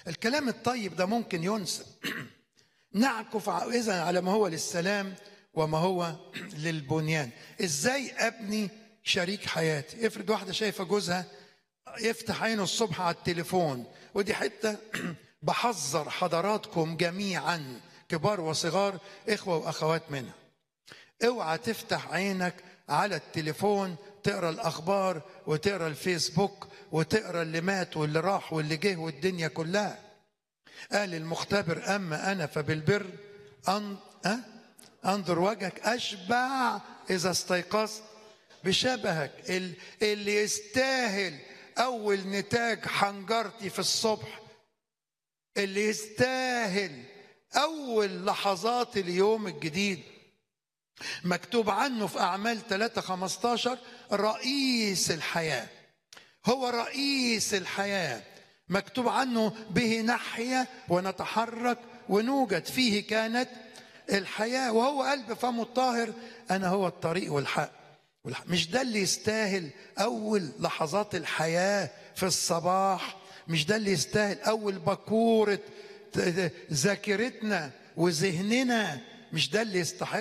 الكلام الطيب ده ممكن ينسى نعكف إذا على ما هو للسلام وما هو للبنيان ازاي ابني شريك حياتي افرض واحده شايفه جوزها يفتح عينه الصبح على التليفون ودي حته بحذر حضراتكم جميعا كبار وصغار اخوه واخوات منها اوعى تفتح عينك على التليفون تقرا الاخبار وتقرا الفيسبوك وتقرا اللي مات واللي راح واللي جه والدنيا كلها قال المختبر اما انا فبالبر أن... أه؟ انظر وجهك اشبع اذا استيقظت بشبهك اللي يستاهل اول نتاج حنجرتي في الصبح اللي يستاهل اول لحظات اليوم الجديد مكتوب عنه في اعمال 3 15 رئيس الحياه هو رئيس الحياه مكتوب عنه به نحيا ونتحرك ونوجد فيه كانت الحياة وهو قلب فمه الطاهر أنا هو الطريق والحق مش ده اللي يستاهل أول لحظات الحياة في الصباح مش ده اللي يستاهل أول بكورة ذاكرتنا وذهننا مش ده اللي يستحق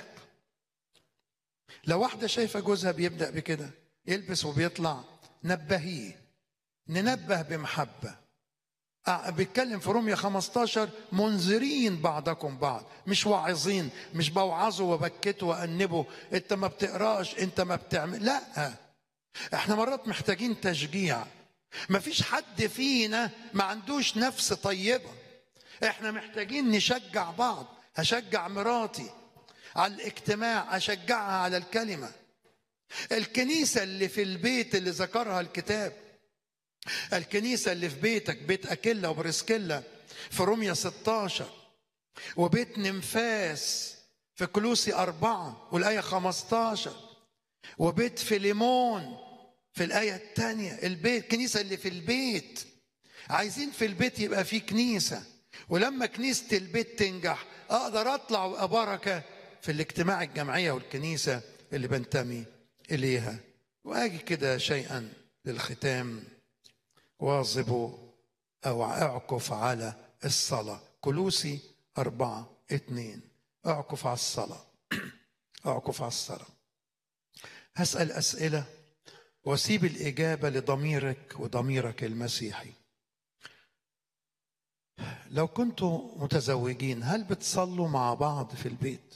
لو واحدة شايفة جوزها بيبدأ بكده يلبس وبيطلع نبهيه ننبه بمحبه بيتكلم في روميا 15 منذرين بعضكم بعض مش واعظين مش بوعظه وبكته وانبه انت ما بتقراش انت ما بتعمل لا احنا مرات محتاجين تشجيع ما فيش حد فينا ما عندوش نفس طيبه احنا محتاجين نشجع بعض هشجع مراتي على الاجتماع اشجعها على الكلمه الكنيسه اللي في البيت اللي ذكرها الكتاب الكنيسة اللي في بيتك بيت أكيلا وبرسكيلا في روميا 16 وبيت نمفاس في كلوسي أربعة والآية 15 وبيت فيليمون في الآية الثانية البيت الكنيسة اللي في البيت عايزين في البيت يبقى في كنيسة ولما كنيسة البيت تنجح أقدر أطلع وأبقى بركة في الاجتماع الجمعية والكنيسة اللي بنتمي إليها وأجي كده شيئا للختام واظبوا أو أعكف على الصلاة كلوسي أربعة اثنين أعكف على الصلاة أعكف على الصلاة هسأل أسئلة وأسيب الإجابة لضميرك وضميرك المسيحي لو كنتوا متزوجين هل بتصلوا مع بعض في البيت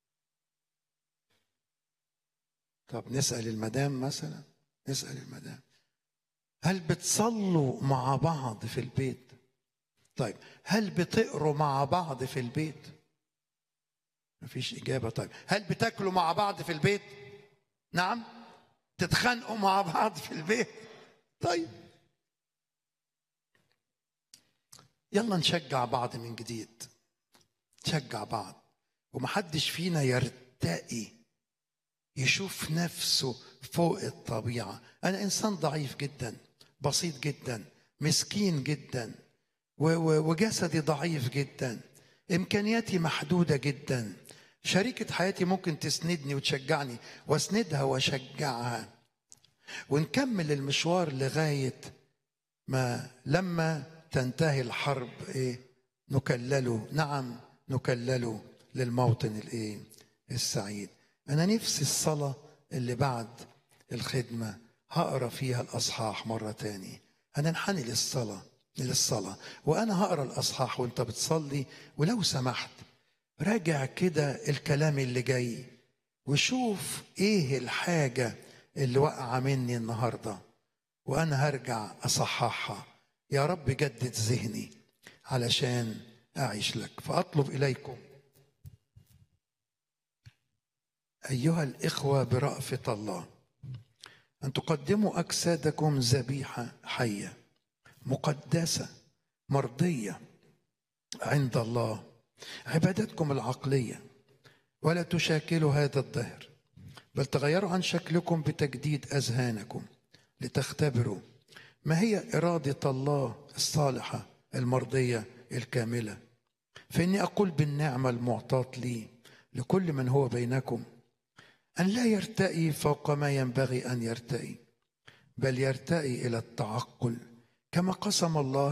طب نسأل المدام مثلا نسأل المدام هل بتصلوا مع بعض في البيت طيب هل بتقروا مع بعض في البيت مفيش إجابة طيب هل بتاكلوا مع بعض في البيت نعم تتخانقوا مع بعض في البيت طيب يلا نشجع بعض من جديد نشجع بعض ومحدش فينا يرتقي يشوف نفسه فوق الطبيعة أنا إنسان ضعيف جدا بسيط جدا مسكين جدا وجسدي ضعيف جدا إمكانياتي محدودة جدا شريكة حياتي ممكن تسندني وتشجعني واسندها واشجعها ونكمل المشوار لغاية ما لما تنتهي الحرب ايه نكلله نعم نكلله للموطن الايه السعيد انا نفسي الصلاه اللي بعد الخدمه هقرا فيها الاصحاح مره تاني هننحني للصلاه للصلاه وانا هقرا الاصحاح وانت بتصلي ولو سمحت راجع كده الكلام اللي جاي وشوف ايه الحاجه اللي وقع مني النهارده وانا هرجع اصححها يا رب جدد ذهني علشان اعيش لك فاطلب اليكم ايها الاخوه برافه الله ان تقدموا اجسادكم ذبيحه حيه مقدسه مرضيه عند الله عبادتكم العقليه ولا تشاكلوا هذا الدهر بل تغيروا عن شكلكم بتجديد اذهانكم لتختبروا ما هي اراده الله الصالحه المرضيه الكامله فاني اقول بالنعمه المعطاه لي لكل من هو بينكم أن لا يرتئي فوق ما ينبغي أن يرتئي بل يرتئي إلى التعقل كما قسم الله